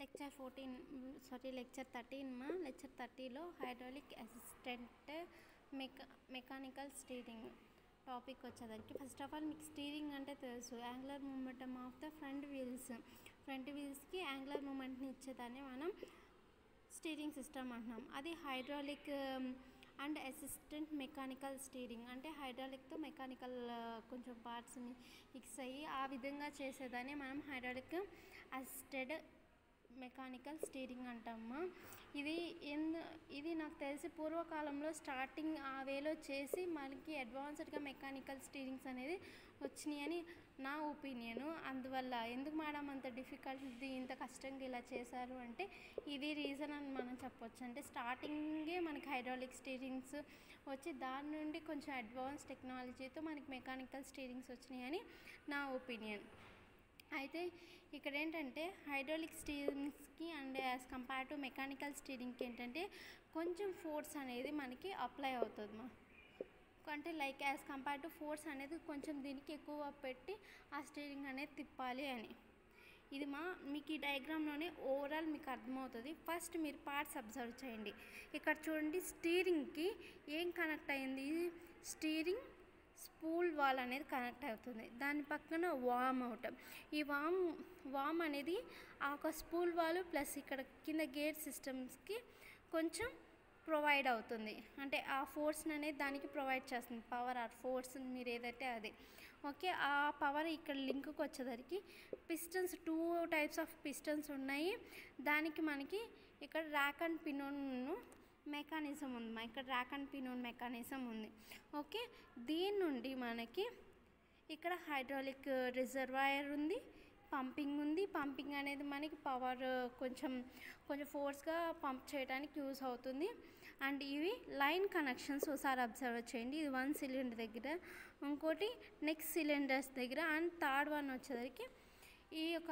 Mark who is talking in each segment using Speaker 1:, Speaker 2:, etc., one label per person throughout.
Speaker 1: lecture fourteen sorry lecture thirteen మా lecture థర్టీలో hydraulic assistant మెకా మెకానికల్ స్టీరింగ్ టాపిక్ వచ్చేసరికి ఫస్ట్ ఆఫ్ ఆల్ మీకు స్టీరింగ్ అంటే తెలుసు angular momentum of the front wheels front వీల్స్కి యాంగులర్ మూమెంట్ని ఇచ్చేదాన్ని మనం స్టీరింగ్ సిస్టమ్ అంటున్నాం అది hydraulic and assistant mechanical steering అంటే హైడ్రాలిక్తో మెకానికల్ కొంచెం పార్ట్స్ని ఫిక్స్ అయ్యి ఆ విధంగా చేసేదాన్ని మనం హైడ్రాలిక్ అసిస్టెడ్ మెకానికల్ స్టీరింగ్ అంటామా ఇది ఎందు ఇది నాకు తెలిసి పూర్వకాలంలో స్టార్టింగ్ ఆ వేలో చేసి మనకి అడ్వాన్స్డ్గా మెకానికల్ స్టీరింగ్స్ అనేది వచ్చినాయని నా ఒపీనియన్ అందువల్ల ఎందుకు మేడం అంత డిఫికల్ట్ ఇంత కష్టంగా ఇలా చేశారు అంటే ఇది రీజన్ అని మనం చెప్పొచ్చు అంటే స్టార్టింగే మనకి హైడ్రాలిక్ స్టీరింగ్స్ వచ్చి దాని నుండి కొంచెం అడ్వాన్స్ టెక్నాలజీతో మనకి మెకానికల్ స్టీరింగ్స్ వచ్చినాయని నా ఒపీనియన్ అయితే ఇక్కడ ఏంటంటే హైడ్రాలిక్ స్టీరింగ్స్కి and as compare to mechanical స్టీరింగ్కి ఏంటంటే కొంచెం ఫోర్స్ అనేది మనకి అప్లై అవుతుంది మా అంటే like as compare to force అనేది కొంచెం దీనికి ఎక్కువ పెట్టి ఆ స్టీరింగ్ అనేది తిప్పాలి అని ఇది మా మీకు ఈ డయాగ్రామ్లోనే ఓవరాల్ మీకు అర్థమవుతుంది ఫస్ట్ మీరు పార్ట్స్ అబ్జర్వ్ చేయండి ఇక్కడ చూడండి స్టీరింగ్కి ఏం కనెక్ట్ అయింది స్టీరింగ్ స్పూల్ వాల్ అనేది కనెక్ట్ అవుతుంది దాని పక్కన వామ్ అవుట్ ఈ వామ్ వామ్ అనేది ఆ ఒక స్పూల్ వాల్ ప్లస్ ఇక్కడ కింద గేర్ సిస్టమ్స్కి కొంచెం ప్రొవైడ్ అవుతుంది అంటే ఆ ఫోర్స్ అనేది దానికి ప్రొవైడ్ చేస్తుంది పవర్ ఆర్ ఫోర్స్ మీరు ఏదైతే అది ఓకే ఆ పవర్ ఇక్కడ లింక్కి వచ్చేసరికి pistons two types of pistons ఉన్నాయి దానికి మనకి ఇక్కడ ర్యాక్ అండ్ పినోన్ను మెకానిజం ఉంది మా ఇక్కడ ర్యాక్ అండ్ పినోన్ మెకానిజం ఉంది ఓకే దీని నుండి మనకి ఇక్కడ హైడ్రాలిక్ రిజర్వాయర్ ఉంది పంపింగ్ ఉంది పంపింగ్ అనేది మనకి పవర్ కొంచెం కొంచెం ఫోర్స్గా పంప్ చేయడానికి యూస్ అవుతుంది అండ్ ఇవి లైన్ కనెక్షన్స్ ఒకసారి అబ్జర్వ్ చేయండి ఇది వన్ సిలిండర్ దగ్గర ఇంకోటి నెక్స్ట్ సిలిండర్స్ దగ్గర అండ్ థర్డ్ వన్ వచ్చేసరికి ఈ యొక్క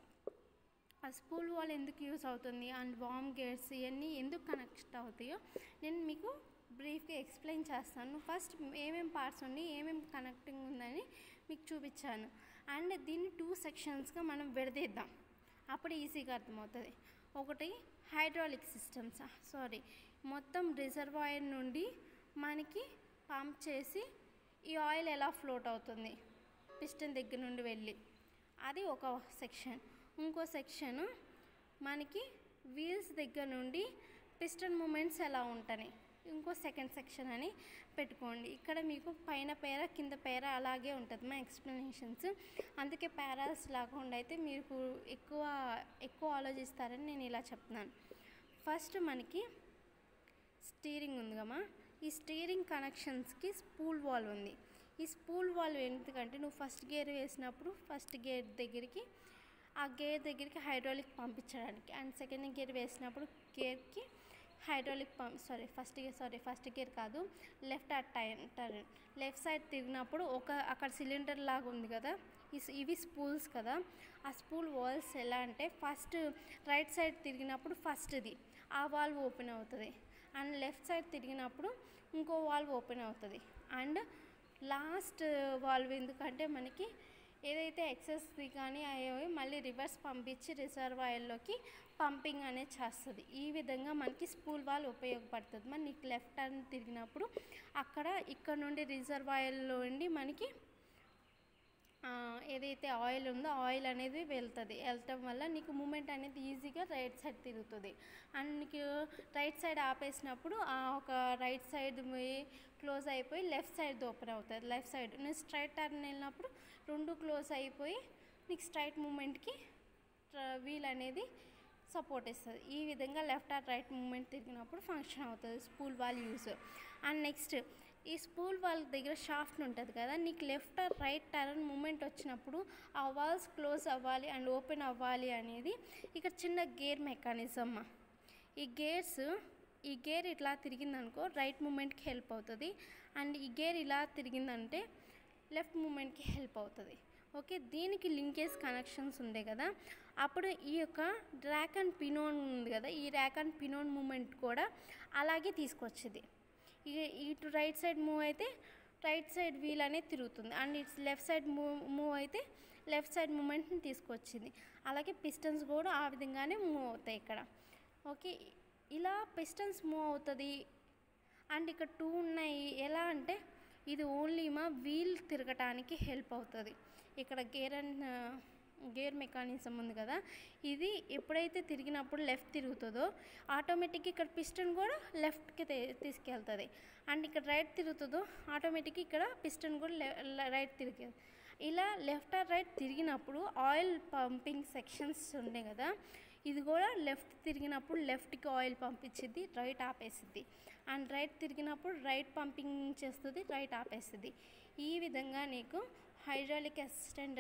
Speaker 1: ఆ స్పూల్ వాల్ ఎందుకు యూస్ అవుతుంది అండ్ వామ్ గేట్స్ ఇవన్నీ ఎందుకు కనెక్ట్ అవుతాయో నేను మీకు బ్రీఫ్గా ఎక్స్ప్లెయిన్ చేస్తాను ఫస్ట్ ఏమేం పార్ట్స్ ఉండి ఏమేం కనెక్టింగ్ ఉందని మీకు చూపించాను అండ్ దీన్ని టూ సెక్షన్స్గా మనం విడదీద్దాం అప్పుడు ఈజీగా అర్థమవుతుంది ఒకటి హైడ్రాలిక్ సిస్టమ్స్ సారీ మొత్తం రిజర్వాయర్ నుండి మనకి పంప్ చేసి ఈ ఆయిల్ ఎలా ఫ్లోట్ అవుతుంది పిస్టన్ దగ్గర నుండి వెళ్ళి అది ఒక సెక్షన్ ఇంకో సెక్షన్ మనకి వీల్స్ దగ్గర నుండి పిస్టన్ మూమెంట్స్ ఎలా ఉంటాయి ఇంకో సెకండ్ సెక్షన్ అని పెట్టుకోండి ఇక్కడ మీకు పైన పేర కింద పేర అలాగే ఉంటుంది మా ఎక్స్ప్లెనేషన్స్ అందుకే పేరాస్ లేకుండా అయితే మీకు ఎక్కువ ఎక్కువ ఆలోచిస్తారని నేను ఇలా చెప్తున్నాను ఫస్ట్ మనకి స్టీరింగ్ ఉంది కమ్మా ఈ స్టీరింగ్ కనెక్షన్స్కి స్పూల్ వాల్ ఉంది ఈ స్పూల్ వాల్ ఎందుకంటే నువ్వు ఫస్ట్ గేర్ వేసినప్పుడు ఫస్ట్ గేర్ దగ్గరికి ఆ గేర్ దగ్గరికి హైడ్రాలిక్ పంపించడానికి అండ్ సెకండ్ గేర్ వేసినప్పుడు గేర్కి hydraulic pump sorry first gear sorry first gear కాదు left at time turn left side తిరిగినప్పుడు ఒక అక్కడ సిలిండర్ లాగా ఉంది కదా ఇవి స్పూల్స్ కదా ఆ స్పూల్ వాల్స్ ఎలా అంటే ఫస్ట్ రైట్ సైడ్ తిరిగినప్పుడు ఫస్ట్ది ఆ వాల్వ్ ఓపెన్ అవుతుంది అండ్ లెఫ్ట్ సైడ్ తిరిగినప్పుడు ఇంకో వాల్వ్ ఓపెన్ అవుతుంది అండ్ లాస్ట్ వాల్వ్ ఎందుకంటే మనకి ఏదైతే ఎక్సెస్ది కానీ అయ్యేవి మళ్ళీ రివర్స్ పంపించి రిజర్వాయర్లోకి పంపింగ్ అనేది చేస్తుంది ఈ విధంగా మనకి స్పూల్ వాల్ ఉపయోగపడుతుంది మరి నీకు లెఫ్ట్ టర్న్ తిరిగినప్పుడు అక్కడ ఇక్కడ నుండి రిజర్వాయర్లో ఉండి మనకి ఏదైతే ఆయిల్ ఉందో ఆయిల్ అనేది వెళ్తుంది వెళ్ళటం వల్ల నీకు మూమెంట్ అనేది ఈజీగా రైట్ సైడ్ తిరుగుతుంది అండ్ నీకు రైట్ సైడ్ ఆపేసినప్పుడు ఆ ఒక రైట్ సైడ్ క్లోజ్ అయిపోయి లెఫ్ట్ సైడ్ ఓపెన్ అవుతుంది లెఫ్ట్ సైడ్ నువ్వు స్ట్రైట్ టర్న్ వెళ్ళినప్పుడు రెండు క్లోజ్ అయిపోయి నీకు స్ట్రైట్ మూమెంట్కి వీల్ అనేది సపోర్ట్ ఇస్తుంది ఈ విధంగా లెఫ్ట్ ఆర్ రైట్ మూమెంట్ తిరిగినప్పుడు ఫంక్షన్ అవుతుంది spool valve use and next ఈ స్పూల్ వాల్ దగ్గర షాఫ్ట్ ఉంటుంది కదా నీకు left or right turn moment వచ్చినప్పుడు ఆ వాల్స్ క్లోజ్ అవ్వాలి అండ్ ఓపెన్ అవ్వాలి అనేది ఇక్కడ చిన్న గేర్ మెకానిజం ఈ గేర్స్ ఈ గేర్ ఇట్లా తిరిగిందనుకో రైట్ మూమెంట్కి హెల్ప్ అవుతుంది అండ్ ఈ గేర్ ఇలా తిరిగిందంటే లెఫ్ట్ మూమెంట్కి హెల్ప్ అవుతుంది ఓకే దీనికి లింకేజ్ కనెక్షన్స్ ఉండే కదా అప్పుడు ఈ యొక్క ర్యాక్ అండ్ పినోన్ ఉంది కదా ఈ ర్యాక్ అండ్ పినోన్ మూమెంట్ కూడా అలాగే తీసుకొచ్చేది ఇక ఇటు రైట్ సైడ్ మూవ్ అయితే రైట్ సైడ్ వీల్ అనేది తిరుగుతుంది and it's left side move move అయితే లెఫ్ట్ సైడ్ మూమెంట్ని తీసుకొచ్చింది అలాగే పిస్టన్స్ కూడా ఆ విధంగానే మూవ్ అవుతాయి ఇక్కడ ఓకే ఇలా పిస్టన్స్ మూవ్ అవుతుంది అండ్ ఇక్కడ టూ ఉన్నాయి ఎలా అంటే ఇది ఓన్లీ మా వీల్ తిరగటానికి హెల్ప్ అవుతుంది ఇక్కడ గేర్ అండ్ గేర్ మెకానిజం ఉంది కదా ఇది ఎప్పుడైతే తిరిగినప్పుడు లెఫ్ట్ తిరుగుతుందో ఆటోమేటిక్గా ఇక్కడ పిస్టన్ కూడా లెఫ్ట్కి తీసుకెళ్తుంది అండ్ ఇక్కడ రైట్ తిరుగుతుందో ఆటోమేటిక్గా ఇక్కడ పిస్టన్ కూడా రైట్ తిరిగి ఇలా లెఫ్ట్ ఆర్ రైట్ తిరిగినప్పుడు ఆయిల్ పంపింగ్ సెక్షన్స్ ఉన్నాయి కదా ఇది కూడా లెఫ్ట్ తిరిగినప్పుడు లెఫ్ట్కి ఆయిల్ పంపించింది రైట్ ఆపేసిద్ది అండ్ రైట్ తిరిగినప్పుడు రైట్ పంపింగ్ చేస్తుంది రైట్ ఆపేస్తుంది ఈ విధంగా నీకు hydraulic assistant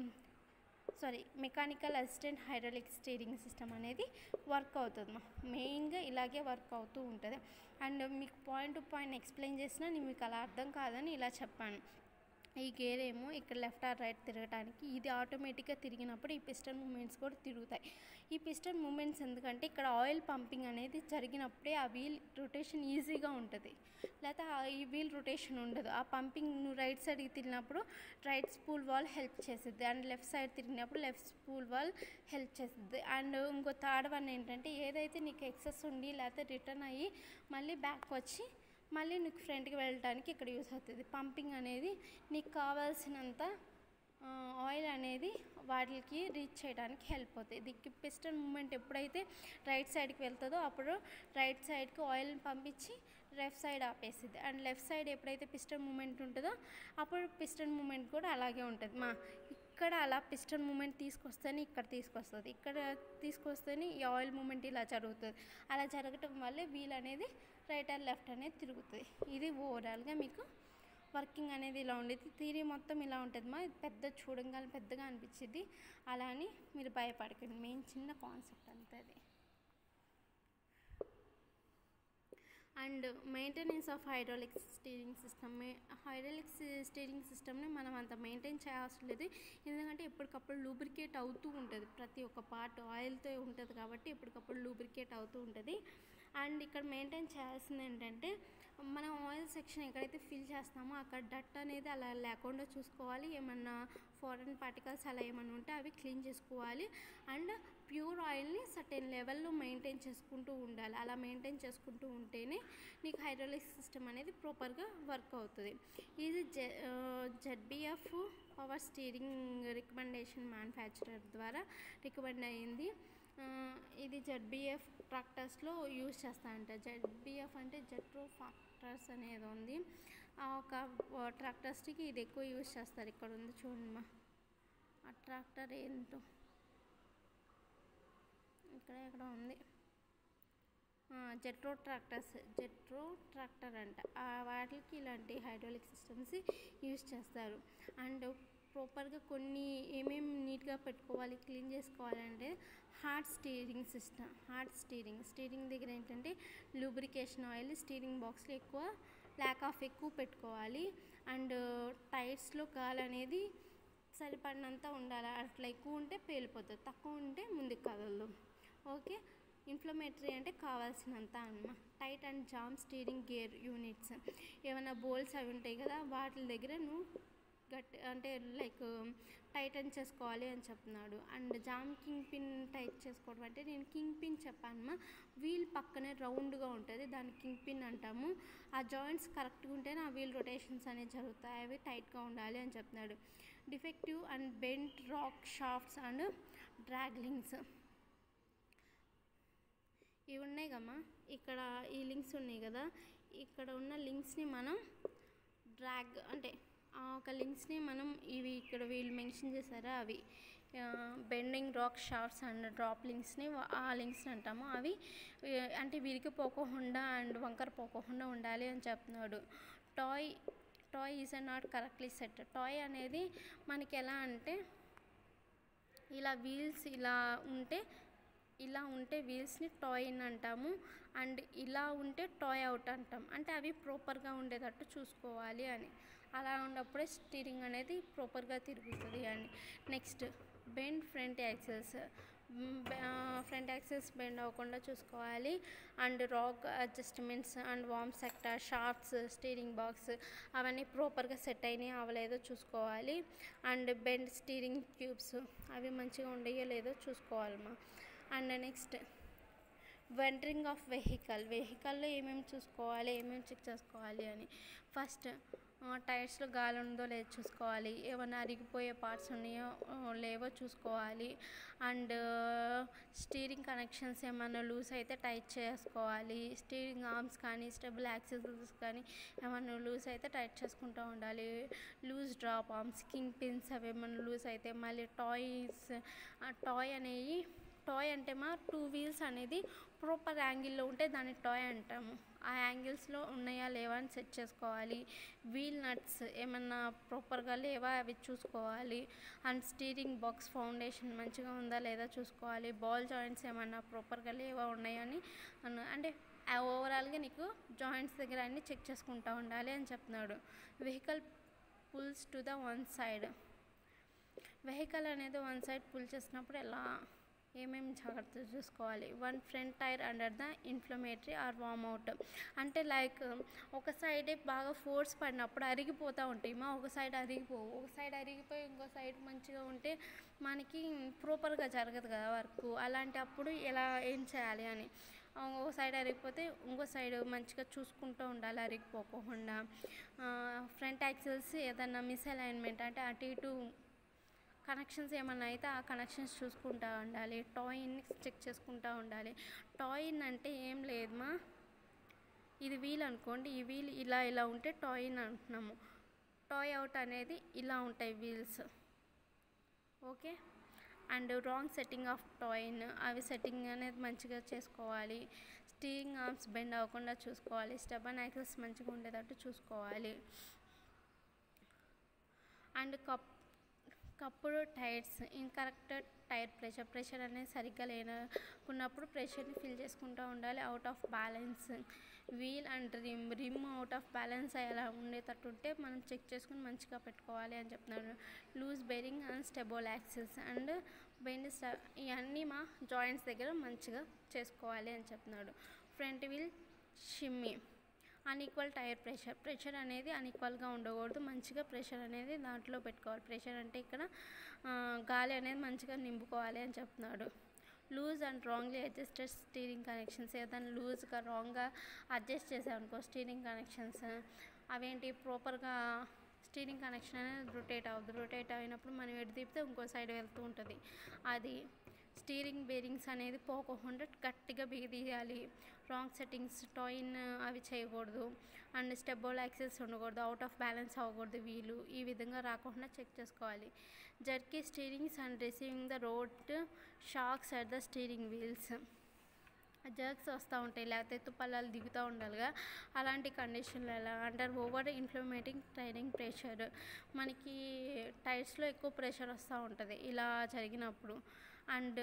Speaker 1: sorry mechanical assistant hydraulic steering system అనేది వర్క్ అవుతుంది మా మెయిన్గా ఇలాగే వర్క్ అవుతూ ఉంటుంది అండ్ మీకు పాయింట్ టు పాయింట్ ఎక్స్ప్లెయిన్ చేసినా నేను మీకు అలా అర్థం కాదని ఇలా చెప్పాను ఈ గేర్ ఏమో ఇక్కడ లెఫ్ట్ ఆర్ రైట్ తిరగడానికి ఇది ఆటోమేటిక్గా తిరిగినప్పుడు ఈ పిస్టన్ మూమెంట్స్ కూడా తిరుగుతాయి ఈ పిస్టన్ మూమెంట్స్ ఎందుకంటే ఇక్కడ ఆయిల్ పంపింగ్ అనేది జరిగినప్పుడే ఆ వీల్ రొటేషన్ ఈజీగా ఉంటుంది లేకపోతే ఆ ఈ వీల్ రొటేషన్ ఉండదు ఆ పంపింగ్ నువ్వు రైట్ సైడ్కి తిరిగినప్పుడు రైట్ స్పూల్ వాల్ హెల్ప్ చేస్తుంది అండ్ లెఫ్ట్ సైడ్ తిరిగినప్పుడు లెఫ్ట్ స్పూల్ వాల్ హెల్ప్ చేస్తుంది అండ్ ఇంకో థర్డ్ వన్ ఏంటంటే ఏదైతే నీకు ఎక్సెస్ ఉండి లేకపోతే రిటర్న్ అయ్యి మళ్ళీ బ్యాక్ వచ్చి మళ్ళీ నీకు ఫ్రంట్కి వెళ్ళడానికి ఇక్కడ యూస్ అవుతుంది పంపింగ్ అనేది నీకు కావాల్సినంత ఆయిల్ అనేది వాటికి రీచ్ చేయడానికి హెల్ప్ అవుతుంది దిక్కి పిస్టన్ మూమెంట్ ఎప్పుడైతే రైట్ సైడ్కి వెళ్తుందో అప్పుడు రైట్ సైడ్కి ఆయిల్ పంపించి లెఫ్ట్ సైడ్ ఆపేసిద్ది అండ్ లెఫ్ట్ సైడ్ ఎప్పుడైతే పిస్టన్ మూమెంట్ ఉంటుందో అప్పుడు పిస్టన్ మూమెంట్ కూడా అలాగే ఉంటుంది మా ఇక్కడ అలా పిస్టన్ మూమెంట్ తీసుకొస్తేనే ఇక్కడ తీసుకొస్తుంది ఇక్కడ తీసుకొస్తేనే ఈ ఆయిల్ మూమెంట్ ఇలా జరుగుతుంది అలా జరగటం వల్లే వీల్ అనేది రైట్ అండ్ లెఫ్ట్ అనేది తిరుగుతుంది ఇది ఓవరాల్గా మీకు వర్కింగ్ అనేది ఇలా ఉండేది థీరీ మొత్తం ఇలా ఉంటుంది మా ఇది పెద్ద చూడంగానే పెద్దగా అనిపించింది అలా అని మీరు భయపడకండి మెయిన్ చిన్న కాన్సెప్ట్ అంతే అది and maintenance of hydraulic steering system hydraulic steering సిస్టమ్ని మనం అంత మెయింటైన్ చేయాల్సిన లేదు ఎందుకంటే ఎప్పటికప్పుడు లూబ్రికేట్ అవుతూ ఉంటుంది ప్రతి ఒక్క పార్ట్ ఆయిల్తో ఉంటుంది కాబట్టి ఎప్పటికప్పుడు లూబ్రికేట్ అవుతూ ఉంటుంది అండ్ ఇక్కడ మెయింటైన్ చేయాల్సింది ఏంటంటే మనం ఆయిల్ సెక్షన్ ఎక్కడైతే ఫిల్ చేస్తామో అక్కడ డట్ అనేది అలా లేకుండా చూసుకోవాలి ఏమన్నా ఫారెన్ పార్టికల్స్ అలా ఏమన్నా ఉంటే అవి క్లీన్ చేసుకోవాలి అండ్ ప్యూర్ ఆయిల్ని సర్టెన్ లెవెల్లో మెయింటైన్ చేసుకుంటూ ఉండాలి అలా మెయింటైన్ చేసుకుంటూ ఉంటేనే నీకు హైడ్రాలిక్ సిస్టమ్ అనేది ప్రాపర్గా వర్క్ అవుతుంది ఇది జె ZBF power steering recommendation manufacturer ద్వారా రికమెండ్ అయ్యింది ఇది జెడ్బిఎఫ్ ట్రాక్టర్స్లో యూజ్ చేస్తా అంట జెడ్బిఎఫ్ అంటే జెట్రో ఫ్యాక్టర్స్ అనేది ఉంది ఆ ఒక ట్రాక్టర్స్కి ఇది ఎక్కువ యూజ్ చేస్తారు ఇక్కడ ఉంది చూడండి మా ఆ ట్రాక్టర్ ఏంటో ఇక్కడ ఎక్కడ ఉంది జెట్రో ట్రాక్టర్స్ జెట్రో ట్రాక్టర్ అంట ఆ వాటికి ఇలాంటి హైడ్రాలిక్ సిస్టమ్స్ యూజ్ చేస్తారు అండ్ ప్రాపర్గా కొన్ని ఏమేమి నీట్గా పెట్టుకోవాలి క్లీన్ చేసుకోవాలంటే hard steering system hard steering steering దగ్గర ఏంటంటే లూబ్రికేషన్ ఆయిల్ స్టీరింగ్ బాక్స్లో ఎక్కువ ల్యాక్ ఆఫ్ ఎక్కువ పెట్టుకోవాలి అండ్ టైర్స్లో గాలి అనేది సరిపడినంత ఉండాలి అట్లా ఎక్కువ ఉంటే పేలిపోతుంది తక్కువ ఉంటే ముందుకు కదలదు ఓకే ఇన్ఫ్లమేటరీ అంటే కావాల్సినంత అన్నమా tight and jam steering gear units ఏమైనా బోల్స్ అవి ఉంటాయి కదా వాటి దగ్గర నువ్వు గట్టి అంటే లైక్ టైటన్ చేసుకోవాలి అని చెప్తున్నాడు and jam king pin tight చేసుకోవడం అంటే నేను కింగ్ పిన్ చెప్పానమ్మా వీల్ పక్కనే రౌండ్గా ఉంటుంది దాన్ని కింగ్ పిన్ అంటాము ఆ జాయింట్స్ కరెక్ట్గా ఉంటేనే ఆ వీల్ రొటేషన్స్ అనేవి జరుగుతాయి అవి టైట్గా ఉండాలి అని చెప్తున్నాడు defective and bent rack shafts and drag links ఇవి ఉన్నాయి కమ్మా ఇక్కడ ఈ లింక్స్ ఉన్నాయి కదా ఇక్కడ ఉన్న లింక్స్ని మనం డ్రాగ్ అంటే ఆ ఒక లింక్స్ని మనం ఇవి ఇక్కడ వీళ్ళు మెన్షన్ చేశారా అవి bending rack shafts and drop లింక్స్ని ఆ లింక్స్ని అంటాము అవి అంటే విరిగి పోకోకుండా అండ్ వంకర పోకోకుండా ఉండాలి అని చెప్తున్నాడు toe toe is not correctly set toe అనేది మనకి ఎలా అంటే ఇలా వీల్స్ ఇలా ఉంటే ఇలా ఉంటే వీల్స్ని టాయ్ ఇన్ అంటాము అండ్ ఇలా ఉంటే టాయ్ అవుట్ అంటాం అంటే అవి ప్రాపర్గా ఉండేటట్టు చూసుకోవాలి అని అలా ఉన్నప్పుడే స్టీరింగ్ అనేది ప్రాపర్గా తిరుగుతుంది అని next bend front axles front axis bend అవ్వకుండా చూసుకోవాలి and rack adjustments and worm sector shafts steering box అవన్నీ ప్రాపర్గా సెట్ అయినాయి అవ్వలేదో చూసుకోవాలి అండ్ బెండ్ స్టీరింగ్ ట్యూబ్స్ అవి మంచిగా ఉండయో లేదో చూసుకోవాలమ్మా and next wandering of vehicle వెహికల్లో ఏమేమి చూసుకోవాలి ఏమేమి చెక్ చేసుకోవాలి అని ఫస్ట్ టైర్స్లో గాలి ఉందో లేదో చూసుకోవాలి ఏమైనా అరిగిపోయే పార్ట్స్ ఉన్నాయో ఆ, లేవో చూసుకోవాలి అండ్ స్టీరింగ్ కనెక్షన్స్ ఏమైనా లూజ్ అయితే టైట్ చేసుకోవాలి స్టీరింగ్ ఆర్మ్స్ కానీ స్టెబుల్ యాక్సెసరీస్ కానీ ఏమైనా లూజ్ అయితే టైట్ చేసుకుంటూ ఉండాలి loose drop arms king pins అవి ఏమైనా లూజ్ అయితే మళ్ళీ టాయ్స్ ఆ టాయ్ అనేవి టాయ్ అంటే మా టూ వీల్స్ అనేది ప్రాపర్ యాంగిల్లో ఉంటే దాన్ని టాయ్ అంటాము ఆ యాంగిల్స్లో ఉన్నాయా లేవా అని సెట్ చేసుకోవాలి వీల్ నట్స్ ఏమన్నా ప్రాపర్గా లేవా అవి చూసుకోవాలి అండ్ స్టీరింగ్ బాక్స్ ఫౌండేషన్ మంచిగా ఉందా లేదా చూసుకోవాలి బాల్ జాయింట్స్ ఏమన్నా ప్రాపర్గా లేవా ఉన్నాయా అని అన్న- అంటే ఓవరాల్గా నీకు జాయింట్స్ దగ్గర అన్నీ చెక్ చేసుకుంటూ ఉండాలి అని చెప్తున్నాడు vehicle pulls to the one side vehicle అనేది వన్ సైడ్ పుల్ చేసినప్పుడు ఎలా ఏమేమి జాగ్రత్తలు చూసుకోవాలి one front tyre under the inflammatory or worn out అంటే లైక్ ఒక సైడే బాగా ఫోర్స్ పడినప్పుడు అరిగిపోతూ ఉంటాయి మా ఒక సైడ్ అరిగిపోవు ఒక సైడ్ అరిగిపోయి ఇంకో సైడ్ మంచిగా ఉంటే మనకి ప్రాపర్గా జరగదు కదా వర్క్ అలాంటి అప్పుడు ఎలా ఏం చేయాలి అని ఒక సైడ్ అరిగిపోతే ఇంకో సైడ్ మంచిగా చూసుకుంటూ ఉండాలి అరిగిపోకుండా ఫ్రంట్ యాక్సిల్స్ ఏదన్నా మిస్ అలైన్మెంట్ అంటే అటు ఇటు కనెక్షన్స్ ఏమన్నా అయితే ఆ కనెక్షన్స్ చూసుకుంటూ ఉండాలి టాయిన్ చెక్ చేసుకుంటూ ఉండాలి టాయిన్ అంటే ఏం లేదు మా ఇది వీల్ అనుకోండి ఈ వీల్ ఇలా ఇలా ఉంటే టాయిన్ అంటున్నాము టాయ్ అవుట్ అనేది ఇలా ఉంటాయి wheels okay and wrong setting of toe in అవి సెట్టింగ్ అనేది మంచిగా చేసుకోవాలి స్టీరింగ్ ఆర్మ్స్ బెండ్ అవ్వకుండా చూసుకోవాలి స్టెబన్ యాక్సెస్ మంచిగా ఉండేటట్టు చూసుకోవాలి అండ్ కప్ కప్పుడు tyres incorrect tyre pressure pressure అనేది సరిగ్గా లేనకున్నప్పుడు ప్రెషర్ని ఫిల్ చేసుకుంటూ ఉండాలి out of balance wheel and rim rim out of balance అయ్యేలా ఉండేటట్టు ఉంటే మనం చెక్ చేసుకుని మంచిగా పెట్టుకోవాలి అని చెప్తున్నాడు loose bearing and stable axis and bend ఇవన్నీ మా జాయింట్స్ దగ్గర మంచిగా చేసుకోవాలి అని చెప్తున్నాడు front wheel shimmy unequal tyre pressure pressure అనేది అన్ఈక్వల్గా ఉండకూడదు మంచిగా ప్రెషర్ అనేది దాంట్లో పెట్టుకోవాలి ప్రెషర్ అంటే ఇక్కడ ఆ, గాలి అనేది మంచిగా నింపుకోవాలి అని చెప్తున్నాడు loose and wrongly adjusted steering connections ఏదైనా లూజ్గా రాంగ్గా అడ్జస్ట్ చేసామనుకో స్టీరింగ్ కనెక్షన్స్ అవేంటి ప్రాపర్గా స్టీరింగ్ కనెక్షన్ అనేది రొటేట్ అవ్వదు రొటేట్ అయినప్పుడు మనం ఎటు తిప్పితే ఇంకో సైడ్ వెళ్తూ ఉంటుంది అది స్టీరింగ్ బేరింగ్స్ అనేది పోకోకుండా గట్టిగా బిగదీయాలి రాంగ్ సెట్టింగ్స్ టాయిన్ అవి చేయకూడదు అండ్ స్టెబోల్ యాక్సెస్ ఉండకూడదు అవుట్ ఆఫ్ బ్యాలెన్స్ అవ్వకూడదు వీలు ఈ విధంగా రాకుండా చెక్ చేసుకోవాలి jerky steerings and receiving the road shocks at the steering wheels jerks వస్తూ ఉంటాయి లేకపోతే తుప్పలాలు దిగుతూ ఉండాలిగా అలాంటి కండిషన్లో ఎలా అంటారు ఓవర్ ఇన్ఫ్లమేటింగ్ టైరింగ్ ప్రెషర్ మనకి టైర్స్లో ఎక్కువ ప్రెషర్ వస్తూ ఉంటుంది ఇలా జరిగినప్పుడు and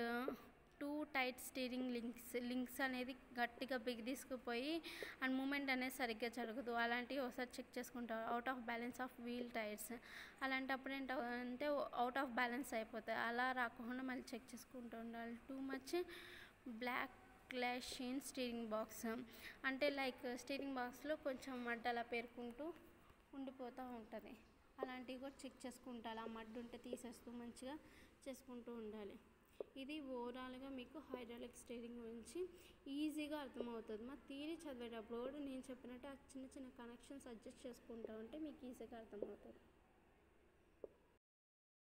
Speaker 1: too tight steering links links అనేది గట్టిగా బిగి తీసుకుపోయి అండ్ మూమెంట్ అనేది సరిగ్గా జరగదు అలాంటివి ఒకసారి చెక్ చేసుకుంటారు out of balance of wheel tyres అలాంటప్పుడు ఏంటంటే అవుట్ ఆఫ్ బ్యాలెన్స్ అయిపోతాయి అలా రాకుండా మళ్ళీ చెక్ చేసుకుంటూ ఉండాలి too much backlash in steering box అంటే లైక్ స్టీరింగ్ బాక్స్లో కొంచెం మడ్డ అలా పేరుకుంటూ ఉండిపోతూ ఉంటుంది అలాంటివి కూడా చెక్ చేసుకుంటారు ఆ మడ్డు ఉంటే తీసేస్తూ మంచిగా చేసుకుంటూ ఉండాలి ఇది ఓవరాల్గా మీకు హైడ్రాలిక్ స్టీరింగ్ గురించి ఈజీగా అర్థమవుతుంది మా థీరీ చదివేటప్పుడు కూడా నేను చెప్పినట్టు ఆ చిన్న చిన్న కనెక్షన్స్ అడ్జస్ట్ చేసుకుంటా ఉంటే మీకు ఈజీగా అర్థమవుతుంది